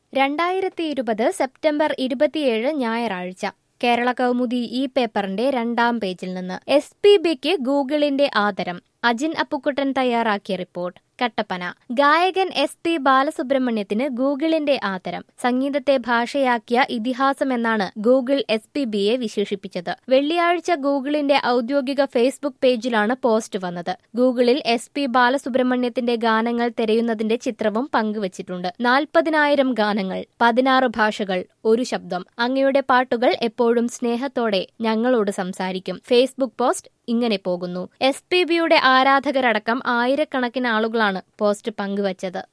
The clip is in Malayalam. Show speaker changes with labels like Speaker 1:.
Speaker 1: രണ്ടായിരത്തി ഇരുപത് സെപ്റ്റംബർ ഇരുപത്തിയേഴ് ഞായറാഴ്ച കേരള കൗമുദി ഈ പേപ്പറിന്റെ രണ്ടാം പേജിൽ നിന്ന് എസ് പി ബിക്ക് ഗൂഗിളിന്റെ ആദരം അജിൻ അപ്പുക്കുട്ടൻ തയ്യാറാക്കിയ റിപ്പോർട്ട് കട്ടപ്പന ഗായകൻ എസ് പി ബാലസുബ്രഹ്മണ്യത്തിന് ഗൂഗിളിന്റെ ആദരം സംഗീതത്തെ ഭാഷയാക്കിയ ഇതിഹാസമെന്നാണ് ഗൂഗിൾ എസ് പി ബിയെ വിശേഷിപ്പിച്ചത് വെള്ളിയാഴ്ച ഗൂഗിളിന്റെ ഔദ്യോഗിക ഫേസ്ബുക്ക് പേജിലാണ് പോസ്റ്റ് വന്നത് ഗൂഗിളിൽ എസ് പി ബാലസുബ്രഹ്മണ്യത്തിന്റെ ഗാനങ്ങൾ തിരയുന്നതിന്റെ ചിത്രവും പങ്കുവച്ചിട്ടുണ്ട് നാൽപ്പതിനായിരം ഗാനങ്ങൾ പതിനാറ് ഭാഷകൾ ഒരു ശബ്ദം അങ്ങയുടെ പാട്ടുകൾ എപ്പോഴും സ്നേഹത്തോടെ ഞങ്ങളോട് സംസാരിക്കും ഫേസ്ബുക്ക് പോസ്റ്റ് ഇങ്ങനെ പോകുന്നു എസ് പി ബിയുടെ ആരാധകരടക്കം ആയിരക്കണക്കിന് ആളുകളാണ് പോസ്റ്റ് പങ്കുവച്ചത്